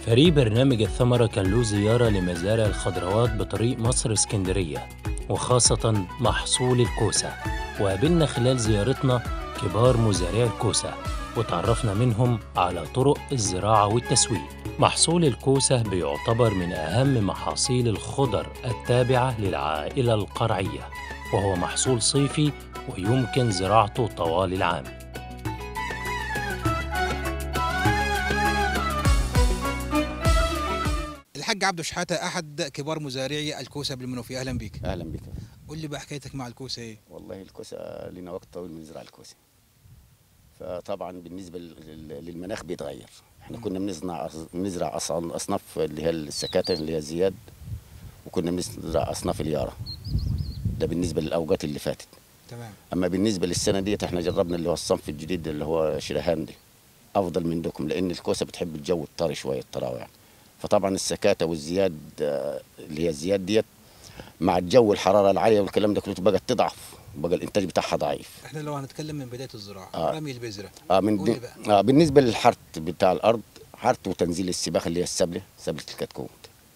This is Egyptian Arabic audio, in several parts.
فريق برنامج الثمرة كان له زيارة لمزارع الخضروات بطريق مصر اسكندرية وخاصة محصول الكوسة وقابلنا خلال زيارتنا كبار مزارعي الكوسة وتعرفنا منهم على طرق الزراعة والتسويق محصول الكوسة بيعتبر من أهم محاصيل الخضر التابعة للعائلة القرعية وهو محصول صيفي ويمكن زراعته طوال العام الحاج عبده شحاته احد كبار مزارعي الكوسه بالمنوفيه اهلا بيك اهلا بك قول لي بقى حكايتك مع الكوسه ايه والله الكوسه لنا وقت طويل بنزرع الكوسه فطبعا بالنسبه لل- للمناخ بيتغير احنا كنا بنصنع بنزرع أص- اصناف اللي هي السكاتة اللي هي الزياد وكنا بنزرع اصناف اليارا ده بالنسبه للاوقات اللي فاتت تمام اما بالنسبه للسنه ديت احنا جربنا اللي هو الصنف الجديد اللي هو شرهان دي افضل من دوكم لان الكوسه بتحب الجو الطري شويه الطراوه يعني فطبعا السكاتة والزياد آه، اللي هي الزياد ديت مع الجو الحراره العاليه والكلام ده كله بقت تضعف بقى الانتاج بتاعها ضعيف احنا لو هنتكلم من بدايه الزراعه آه. رمي البذره اه من قولي دي بقى. آه بالنسبه للحرث بتاع الارض حرث وتنزيل السباخ اللي هي السبله سبله الكتكوت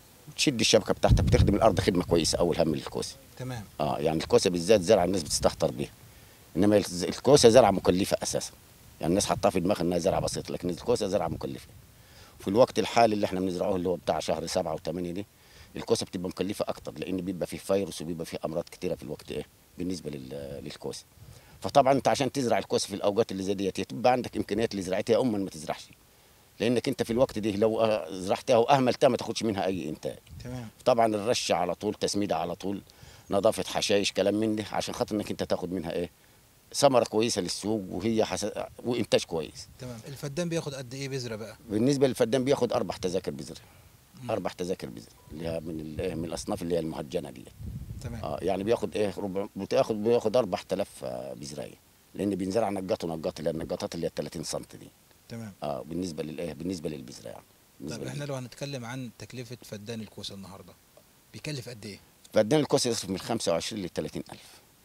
تشد الشبكه بتاعتها بتخدم الارض خدمه كويسه اول هم الكوسه تمام اه يعني الكوسه بالذات زرعه الناس بتستهتر بيها انما الز- الكوسه زرعه مكلفه اساسا يعني الناس حاطاها في دماغها انها زرعه بسيطه لكن الكوسه زرعه مكلفه في الوقت الحالي اللي احنا بنزرعه اللي هو بتاع شهر سبعة وثمانية دي الكوسه بتبقى مكلفه اكتر لان بيبقى فيه فيروس وبيبقى فيه امراض كتيره في الوقت ايه بالنسبه لل- للكوسه فطبعا انت عشان تزرع الكوسه في الاوقات اللي زي ديت تبقى عندك امكانيات لزراعتها اما ما تزرعش لانك انت في الوقت دي لو آه، زرعتها واهملتها ما تاخدش منها اي انتاج تمام طبعا الرش على طول تسميده على طول نظافه حشايش كلام من ده عشان خاطر انك انت تاخد منها ايه ثمره كويسه للسوق وهي حس... وانتاج كويس تمام الفدان بياخد قد ايه بذره بقى بالنسبه للفدان بياخد اربع تذاكر بذر اربع تذاكر بذر اللي هي من ال- من الاصناف اللي هي المهجنه دي تمام اه يعني بياخد ايه ربع بتاخد بياخد 4000 آه، بذرايه لان بينزرع نجاط ونجاط اللي هي النجاطات اللي هي 30 سم دي تمام اه بالنسبه للايه بالنسبه للبذره يعني طب بالنسبة احنا لل- لو هنتكلم عن تكلفه فدان الكوسه النهارده بيكلف قد ايه فدان الكوسه يصرف من 25 ل 30000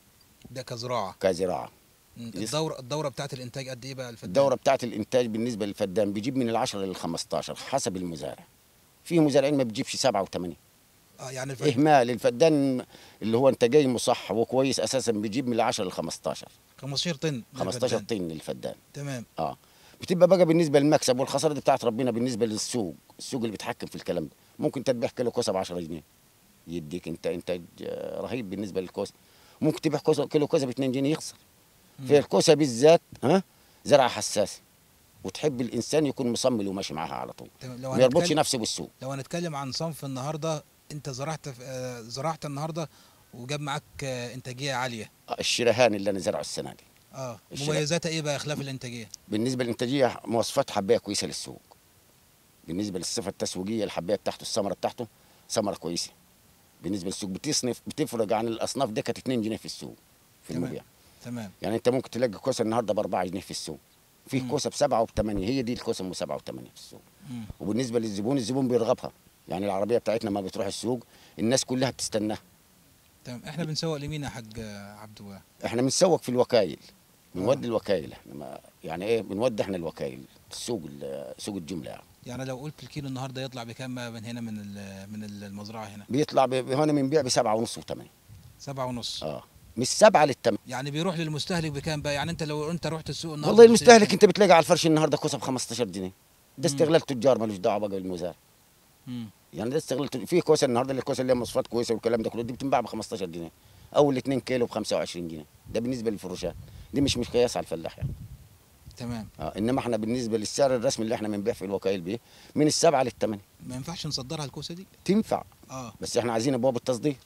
ده كزراعه كزراعه مم. يس- الدوره الدوره بتاعت الانتاج قد ايه بقى الفدان الدوره بتاعت الانتاج بالنسبه للفدان بيجيب من العشرة لل 15 حسب المزارع في مزارعين ما بيجيبش سبعة وثمانية اه يعني الفدان اهمال الفدان اللي هو انتاجي مصح وكويس اساسا بيجيب من العشرة لل 15 15 طن 15 للفدان. طن للفدان تمام اه بتبقى بقى بالنسبه للمكسب والخساره دي بتاعت ربنا بالنسبه للسوق السوق اللي بيتحكم في الكلام ده ممكن انت تبيع كيلو كوسه ب 10 جنيه يديك انت انتاج آه، رهيب بالنسبه للكوسه ممكن تبيع كوسه كيلو كوسه ب 2 جنيه يخسر في الكوسه بالذات ها زرعه حساسه وتحب الانسان يكون مصمل وماشي معاها على طول تمام لو ما يربطش هنتكلم نفسه بالسوق لو هنتكلم عن صنف النهارده انت زرعت في- آه، زرعت النهارده وجاب معاك آه، انتاجيه عاليه آه، الشرهان اللي انا زرعه السنه دي اه الشراء. مميزاتها ايه بقى خلاف الانتاجيه بالنسبه للانتاجيه مواصفات حبايه كويسه للسوق بالنسبه للصفه التسويقيه الحبايه بتاعته الثمره بتاعته ثمره كويسه بالنسبه للسوق بتصنف بتفرق عن الاصناف دي كانت 2 جنيه في السوق في تمام. المبيع تمام يعني انت ممكن تلاقي كوسه النهارده ب 4 جنيه في السوق في مم. كوسه بسبعه وبثمانيه هي دي الكوسه ام سبعه وثمانيه في السوق مم. وبالنسبه للزبون الزبون بيرغبها يعني العربيه بتاعتنا ما بتروح السوق الناس كلها بتستناها تمام احنا بنسوق لمين يا حاج آه، عبدو احنا بنسوق في الوكايل آه. بنودي الوكايل احنا ما يعني ايه بنودي احنا الوكايل السوق ال- سوق الجمله يعني يعني لو قلت الكيلو النهارده يطلع بكام بقى من هنا من ال- من المزرعه هنا بيطلع ب- هنا بنبيع بسبعة ونص وثمانية سبعة ونص اه مش سبعة للثمانية يعني بيروح للمستهلك بكام بقى يعني انت لو انت رحت السوق النهارده والله بتشتري المستهلك كام؟ انت بتلاقي على الفرش النهارده كوسه ب 15 جنيه ده مم. استغلال تجار ملوش دعوه بقى بالمزارع مم. يعني ده استغلال تج- في كوسه النهارده اللي الكوسه اللي هي مواصفات كويسه والكلام ده كله دي بتنباع ب 15 جنيه او ال 2 كيلو ب 25 جنيه ده بالنسبه للفروشات دي مش مش قياس على الفلاح يعني تمام اه انما احنا بالنسبه للسعر الرسمي اللي احنا بنبيع في الوكايل بيه من السبعه للثمانيه ما ينفعش نصدرها الكوسه دي تنفع اه بس احنا عايزين ابواب التصدير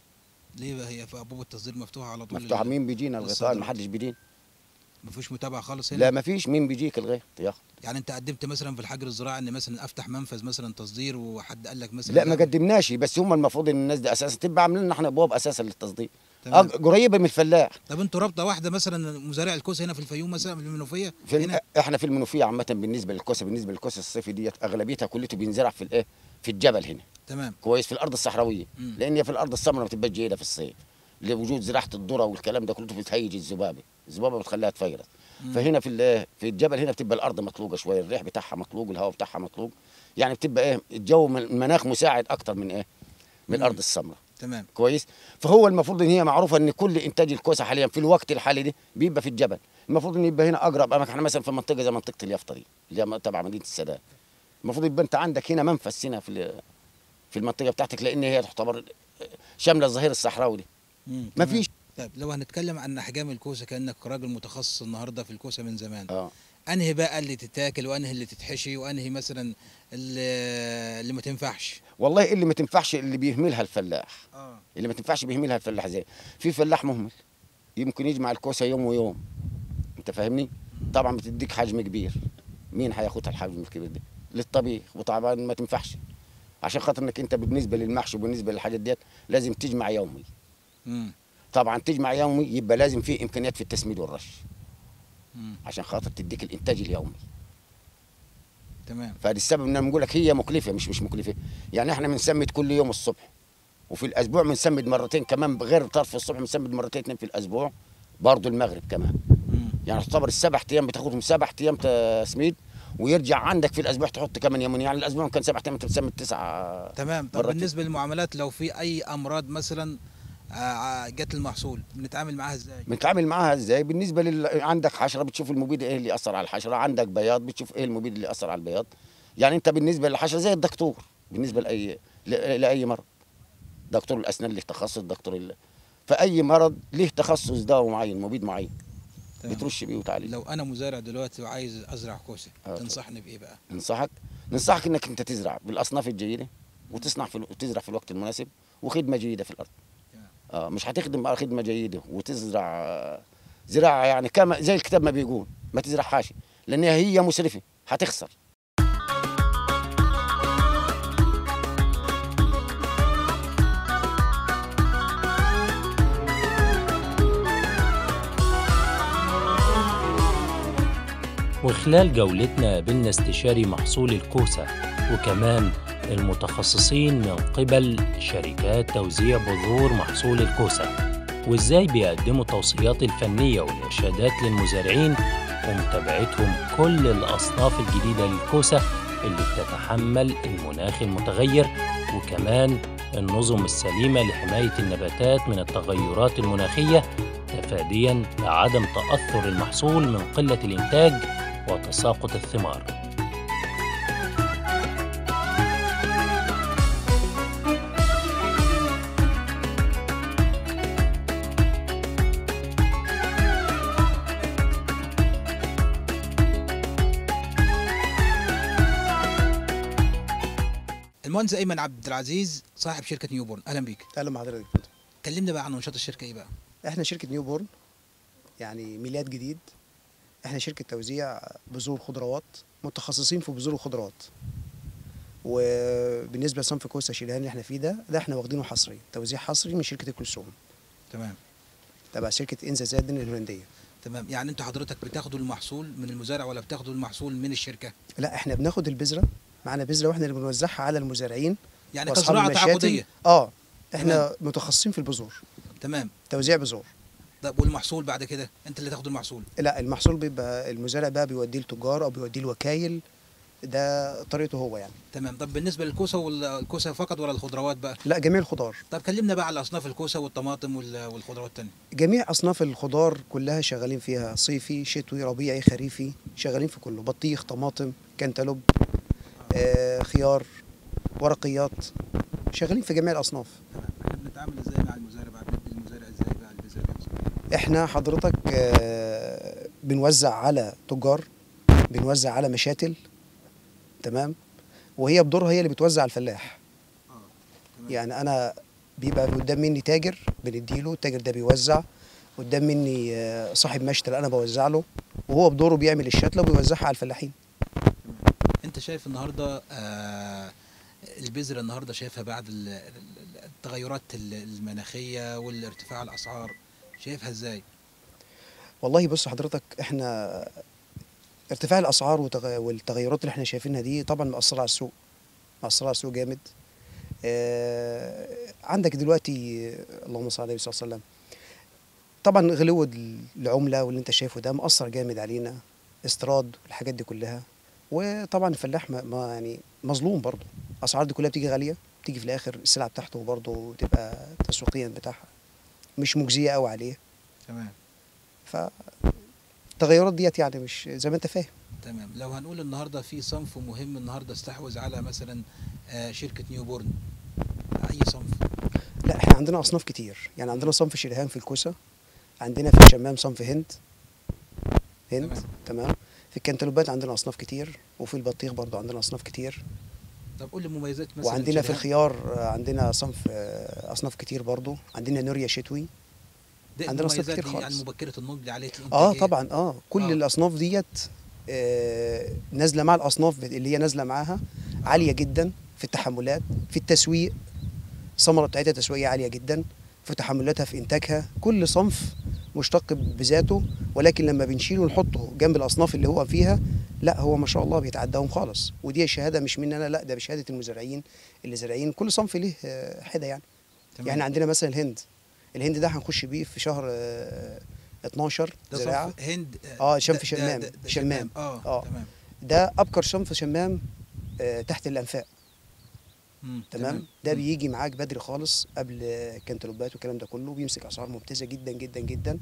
ليه بقى هي في ابواب التصدير مفتوحه على طول مفتوحه مين بيجينا الصدر. الغيطان ما حدش بيجينا ما فيش متابعه خالص هنا لا ما فيش مين بيجيك الغيط ياخد يعني انت قدمت مثلا في الحجر الزراعي ان مثلا افتح منفذ مثلا تصدير وحد قال لك مثلا لا ما قدمناش بس هم المفروض ان الناس دي اساسا تبقى عاملين لنا احنا ابواب اساسا للتصدير تمام. أج- قريبه من الفلاح طب انتوا رابطه واحده مثلا مزارع الكوسه هنا في الفيوم مثلا في المنوفيه في هنا احنا في المنوفيه عامه بالنسبه للكوسه بالنسبه للكوسه الصيفي ديت اغلبيتها كلته بينزرع في الايه في الجبل هنا تمام كويس في الارض الصحراويه مم. لان هي في الارض السمراء ما بتبقاش جيده في الصيف لوجود زراعه الذره والكلام ده كله بتهيج الذبابه الذبابه بتخليها تفيرس مم. فهنا في ال- في الجبل هنا بتبقى الارض مطلوقه شويه الريح بتاعها مطلوق الهواء بتاعها مطلوق يعني بتبقى ايه الجو من- المناخ مساعد اكتر من ايه من مم. الارض السمراء تمام كويس فهو المفروض ان هي معروفه ان كل انتاج الكوسه حاليا في الوقت الحالي ده بيبقى في الجبل المفروض ان يبقى هنا اقرب اماكن احنا مثلا في منطقه زي منطقه اليافطه دي اللي هي تبع مدينه السادات المفروض يبقى انت عندك هنا منفذ هنا في ال- في المنطقه بتاعتك لان هي تعتبر شامله الظهير الصحراوي دي مم. ما تمام. فيش طيب لو هنتكلم عن احجام الكوسه كانك راجل متخصص النهارده في الكوسه من زمان اه انهي بقى اللي تتاكل وانهي اللي تتحشي وانهي مثلا اللي, اللي ما تنفعش والله اللي ما تنفعش اللي بيهملها الفلاح اه اللي ما تنفعش بيهملها الفلاح زي في فلاح مهمل يمكن يجمع الكوسه يوم ويوم انت فاهمني طبعا بتديك حجم كبير مين هياخدها الحجم الكبير ده للطبيخ وطبعا ما تنفعش عشان خاطر انك انت بالنسبه للمحشي وبالنسبه للحاجات ديت لازم تجمع يومي امم طبعا تجمع يومي يبقى لازم في امكانيات في التسميد والرش امم عشان خاطر تديك الانتاج اليومي تمام فهذا السبب ان انا بقول لك هي مكلفه مش مش مكلفه يعني احنا بنسمد كل يوم الصبح وفي الاسبوع بنسمد مرتين كمان غير طرف الصبح بنسمد مرتين اتنين في الاسبوع برضه المغرب كمان امم يعني تعتبر السبع ايام بتاخدهم سبع ايام تسميد ويرجع عندك في الاسبوع تحط كمان يومين يعني الاسبوع كان سبع ايام انت بتسمد تسع تمام طب مرتين. بالنسبه للمعاملات لو في اي امراض مثلا آه، جت المحصول بنتعامل معاها ازاي بنتعامل معاها ازاي بالنسبه لل... عندك حشره بتشوف المبيد ايه اللي اثر على الحشره عندك بياض بتشوف ايه المبيد اللي اثر على البياض يعني انت بالنسبه للحشره زي الدكتور بالنسبه لاي ل... لاي مرض دكتور الاسنان له تخصص دكتور ال... فاي مرض له تخصص دواء معين مبيد معين تمام. بترش بيه وتعالج لو انا مزارع دلوقتي وعايز ازرع كوسه آه. تنصحني بايه بقى ننصحك ننصحك انك انت تزرع بالاصناف الجيده وتصنع في ال... وتزرع في الوقت المناسب وخدمه جيده في الارض تمام. اه مش هتخدم على خدمه جيده وتزرع آه، زراعه يعني كما زي الكتاب ما بيقول ما تزرعهاش لان هي مسرفه هتخسر وخلال جولتنا قابلنا استشاري محصول الكوسة وكمان المتخصصين من قبل شركات توزيع بذور محصول الكوسة وازاي بيقدموا التوصيات الفنية والإرشادات للمزارعين ومتابعتهم كل الأصناف الجديدة للكوسة اللي بتتحمل المناخ المتغير وكمان النظم السليمة لحماية النباتات من التغيرات المناخية تفاديا لعدم تأثر المحصول من قلة الإنتاج وتساقط الثمار المهندس ايمن عبد العزيز صاحب شركه نيوبورن اهلا بيك اهلا بحضرتك كلمنا بقى عن نشاط الشركه ايه بقى احنا شركه نيو بورن يعني ميلاد جديد احنا شركه توزيع بذور خضروات متخصصين في بذور الخضروات وبالنسبه لصنف كوسه شيلان اللي احنا فيه ده ده احنا واخدينه حصري توزيع حصري من شركه الكلثوم تمام تبع شركه انزا زادن الهولنديه تمام يعني انتوا حضرتك بتاخدوا المحصول من المزارع ولا بتاخدوا المحصول من الشركه لا احنا بناخد البذره معانا بذره واحنا اللي بنوزعها على المزارعين يعني وأصحاب كزراعه المشاتل. تعاقديه اه احنا متخصصين في البذور تمام توزيع بذور طب والمحصول بعد كده انت اللي تاخد المحصول لا المحصول بيبقى المزارع بقى بيوديه لتجار او بيوديه لوكايل ده طريقته هو يعني تمام طب بالنسبه للكوسه والكوسه فقط ولا الخضروات بقى لا جميع الخضار طب كلمنا بقى على اصناف الكوسه والطماطم وال- والخضروات التانية جميع اصناف الخضار كلها شغالين فيها صيفي شتوي ربيعي خريفي شغالين في كله بطيخ طماطم كنتالوب آه خيار ورقيات شغالين في جميع الاصناف تمام احنا بنتعامل ازاي مع المزارع بقى بندي المزارع ازاي بقى البذره دي؟ احنا حضرتك آه بنوزع على تجار بنوزع على مشاتل تمام وهي بدورها هي اللي بتوزع على الفلاح اه تمام. يعني انا بيبقى قدام مني تاجر بنديله التاجر ده بيوزع قدام مني آه، صاحب مشتل انا بوزع له وهو بدوره بيعمل الشتله وبيوزعها على الفلاحين انت شايف النهارده آه البذره النهارده شايفها بعد ال- ال- التغيرات ال- المناخيه والارتفاع الاسعار شايفها ازاي والله بص حضرتك احنا ارتفاع الاسعار وتغ- والتغيرات اللي احنا شايفينها دي طبعا مأثره على السوق مأثره على السوق جامد آه عندك دلوقتي اللهم صل على النبي صلى الله عليه وسلم طبعا غلو العمله واللي انت شايفه ده مأثر جامد علينا استيراد الحاجات دي كلها وطبعا الفلاح ما ما يعني مظلوم برضه الاسعار دي كلها بتيجي غاليه بتيجي في الاخر السلعه بتاعته برضه تبقى تسويقيا بتاعها مش مجزيه قوي عليه تمام فالتغيرات ديت يعني مش زي ما انت فاهم تمام لو هنقول النهارده في صنف مهم النهارده استحوذ على مثلا آه، شركه نيوبورن اي صنف لا احنا عندنا اصناف كتير يعني عندنا صنف شريهان في الكوسه عندنا في الشمام صنف هند هند تمام. تمام في الكنتالوبات عندنا اصناف كتير وفي البطيخ برضو عندنا اصناف كتير طب قول لي مميزات مثلا وعندنا في شريهان. الخيار آه، عندنا صنف آه، اصناف كتير برضو عندنا نوريا شتوي ده عندنا أصناف المميزات كتير دي يعني خالص. مبكره النضج عاليه اه الانتاجيه طبعا اه كل آه. آه. الاصناف ديت آه نازله مع الاصناف اللي هي نازله معاها عاليه جدا في التحملات في التسويق الثمره بتاعتها تسويقيه عاليه جدا في تحملاتها في انتاجها كل صنف مشتق بذاته ولكن لما بنشيله ونحطه جنب الاصناف اللي هو فيها لا هو ما شاء الله بيتعداهم خالص ودي شهاده مش مني انا لا ده بشهاده المزارعين اللي زارعين كل صنف ليه آه، حده يعني تمام. يعني عندنا مثلا الهند الهند ده هنخش بيه في شهر آه، 12 ده زراعه صنف هند آه، شنف ده- ده- شمام. ده- ده شمام. اه آه. تمام ده ابكر شنف شمام آه، تحت الانفاق مم. تمام ده مم. بيجي معاك بدري خالص قبل كنتالوبات والكلام ده كله بيمسك اسعار ممتازه جدا جدا جدا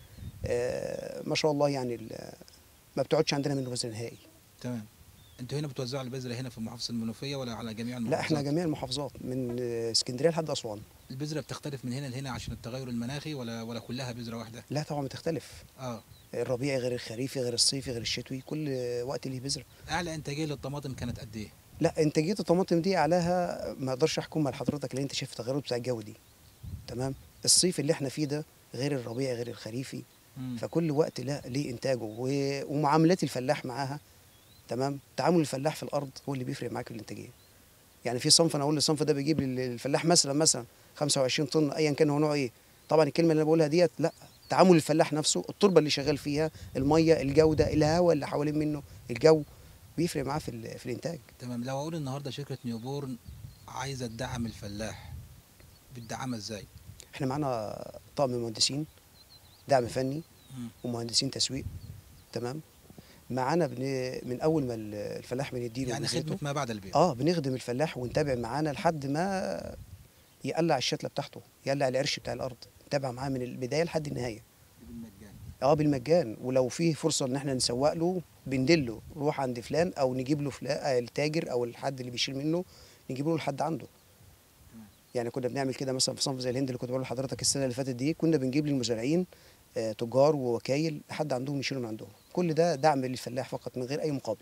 آه، ما شاء الله يعني ال- ما بتقعدش عندنا منه بذر نهائي تمام انتوا هنا بتوزعوا البذره هنا في محافظه المنوفيه ولا على جميع لا المحافظات احنا جميع المحافظات من آه، اسكندريه لحد اسوان البذره بتختلف من هنا لهنا عشان التغير المناخي ولا ولا كلها بذره واحده لا طبعا بتختلف اه الربيعي غير الخريفي غير الصيفي غير الشتوي كل وقت ليه بذره اعلى انتاجيه للطماطم كانت قد ايه لا انتاجيه الطماطم دي اعلاها ما اقدرش احكمها لحضرتك لان انت شايف التغيرات بتاع الجو دي تمام الصيف اللي احنا فيه ده غير الربيعي غير الخريفي مم. فكل وقت لا ليه انتاجه و- ومعاملات الفلاح معاها تمام تعامل الفلاح في الارض هو اللي بيفرق معاك في الانتاجيه يعني في صنف انا اقول الصنف ده بيجيب للفلاح مثلا مثلا 25 طن ايا كان هو نوع ايه طبعا الكلمه اللي انا بقولها ديت لا تعامل الفلاح نفسه التربه اللي شغال فيها الميه الجوده الهواء اللي حوالين منه الجو بيفرق معاه في, ال- في الانتاج تمام لو اقول النهارده شركه نيوبورن عايزه تدعم الفلاح بتدعمها ازاي احنا معانا طاقم مهندسين دعم فني مم. ومهندسين تسويق تمام معانا بن... من اول ما ال- الفلاح بنديله يعني جزيته. خدمه ما بعد البيع اه بنخدم الفلاح ونتابع معانا لحد ما يقلع الشتله بتاعته يقلع القرش بتاع الارض نتابع معاه من البدايه لحد النهايه بالمجان اه بالمجان ولو فيه فرصه ان احنا نسوق له بندله روح عند فلان او نجيب له فلان آه التاجر او الحد اللي بيشيل منه نجيب له لحد عنده تمام. يعني كنا بنعمل كده مثلا في صنف زي الهند اللي كنت بقول لحضرتك السنه اللي فاتت دي كنا بنجيب للمزارعين آه تجار ووكايل لحد عندهم يشيلوا من عندهم كل ده دعم للفلاح فقط من غير اي مقابل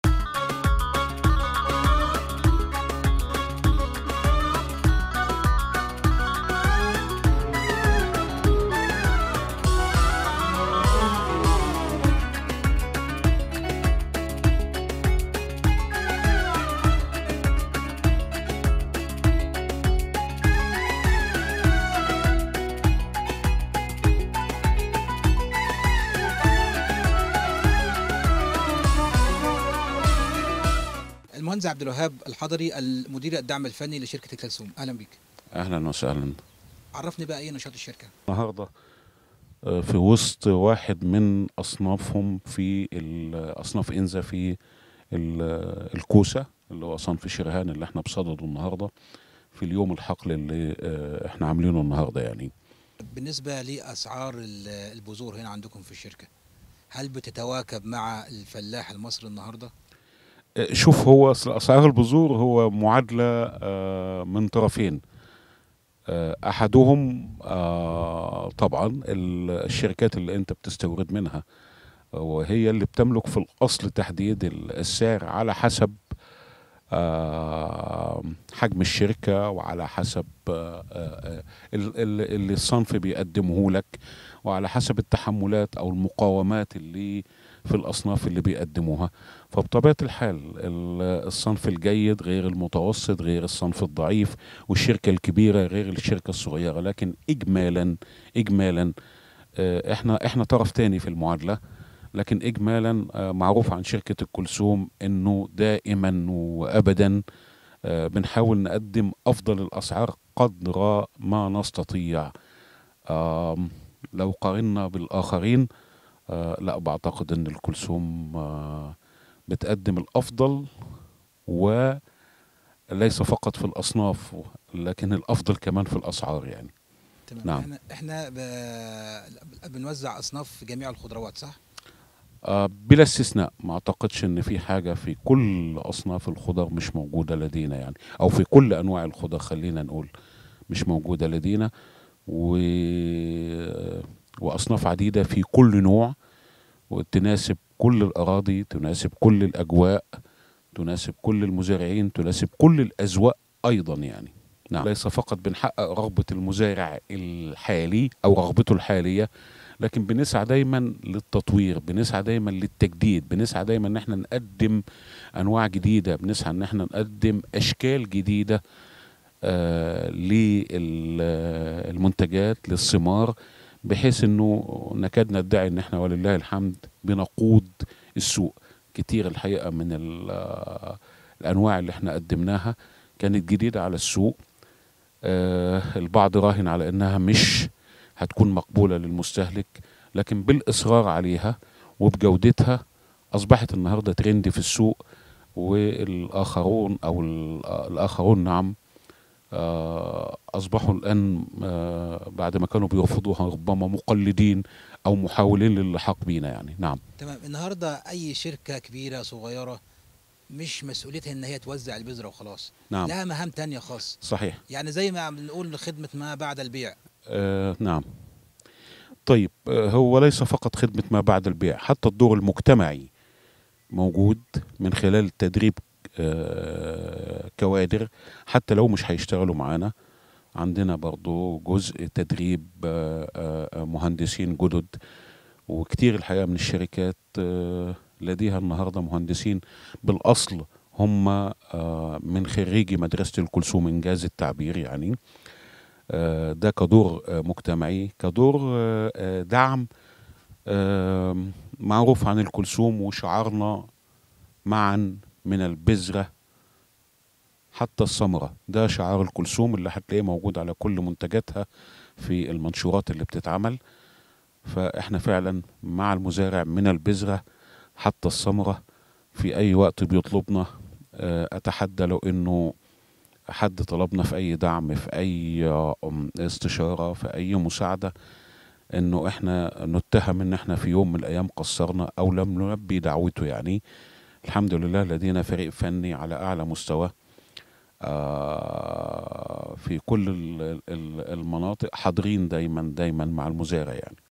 المهندس عبد الوهاب الحضري المدير الدعم الفني لشركه الكلثوم اهلا بك اهلا وسهلا عرفني بقى ايه نشاط الشركه النهارده آه، في وسط واحد من اصنافهم في ال- اصناف انزا في ال- الكوسه اللي هو صنف شرهان اللي احنا بصدده النهارده في اليوم الحقل اللي آه، احنا عاملينه النهارده يعني بالنسبه لاسعار ال- البذور هنا عندكم في الشركه هل بتتواكب مع الفلاح المصري النهارده آه، شوف هو أصل اسعار البذور هو معادله آه، من طرفين آه، احدهم آه، طبعا ال- الشركات اللي انت بتستورد منها وهي اللي بتملك في الاصل تحديد ال- السعر على حسب آه، حجم الشركه وعلى حسب آه، آه، ال- ال- اللي الصنف بيقدمه لك وعلى حسب التحملات او المقاومات اللي في الاصناف اللي بيقدموها فبطبيعه الحال ال- الصنف الجيد غير المتوسط غير الصنف الضعيف والشركه الكبيره غير الشركه الصغيره لكن اجمالا اجمالا آه، احنا احنا طرف تاني في المعادله لكن اجمالا آه، معروف عن شركه الكلثوم انه دائما وابدا آه، بنحاول نقدم افضل الاسعار قدر ما نستطيع آم، لو قارنا بالاخرين آه لا بعتقد ان الكلثوم آه بتقدم الافضل وليس فقط في الاصناف لكن الافضل كمان في الاسعار يعني تمام نعم. احنا احنا ب... بنوزع اصناف في جميع الخضروات صح؟ آه، بلا استثناء ما اعتقدش ان في حاجه في كل اصناف الخضر مش موجوده لدينا يعني او في كل انواع الخضر خلينا نقول مش موجوده لدينا و... واصناف عديده في كل نوع وتناسب كل الاراضي تناسب كل الاجواء تناسب كل المزارعين تناسب كل الاذواق ايضا يعني نعم ليس فقط بنحقق رغبه المزارع الحالي او رغبته الحاليه لكن بنسعى دايما للتطوير بنسعى دايما للتجديد بنسعى دايما ان احنا نقدم انواع جديده بنسعى ان احنا نقدم اشكال جديده آه للمنتجات للثمار بحيث انه نكاد ندعي ان احنا ولله الحمد بنقود السوق كتير الحقيقه من ال- الانواع اللي احنا قدمناها كانت جديده على السوق آه البعض راهن على انها مش هتكون مقبولة للمستهلك لكن بالإصرار عليها وبجودتها أصبحت النهاردة ترند في السوق والآخرون أو ال- الآخرون نعم آه، أصبحوا الآن آه، بعد ما كانوا بيرفضوها ربما مقلدين أو محاولين للحاق بينا يعني نعم تمام النهارده اي شركه كبيره صغيره مش مسؤوليتها ان هي توزع البذره وخلاص نعم لها مهام تانية خاص صحيح يعني زي ما بنقول خدمه ما بعد البيع آه نعم طيب آه هو ليس فقط خدمة ما بعد البيع حتى الدور المجتمعي موجود من خلال تدريب آه كوادر حتى لو مش هيشتغلوا معانا عندنا برضو جزء تدريب آه آه مهندسين جدد وكتير الحقيقة من الشركات آه لديها النهاردة مهندسين بالأصل هم آه من خريجي مدرسة الكلثوم إنجاز التعبير يعني آه، ده كدور آه، مجتمعي كدور آه، آه، دعم آه، معروف عن الكلثوم وشعارنا معا من البذرة حتى الثمرة ده شعار الكلثوم اللي هتلاقيه موجود على كل منتجاتها في المنشورات اللي بتتعمل فاحنا فعلا مع المزارع من البذرة حتى الثمرة في أي وقت بيطلبنا آه، أتحدى لو إنه حد طلبنا في اي دعم في اي آم، استشاره في اي مساعده انه احنا نتهم ان احنا في يوم من الايام قصرنا او لم نلبي دعوته يعني الحمد لله لدينا فريق فني على اعلى مستوى آه، في كل ال- ال- المناطق حاضرين دايما دايما مع المزارع يعني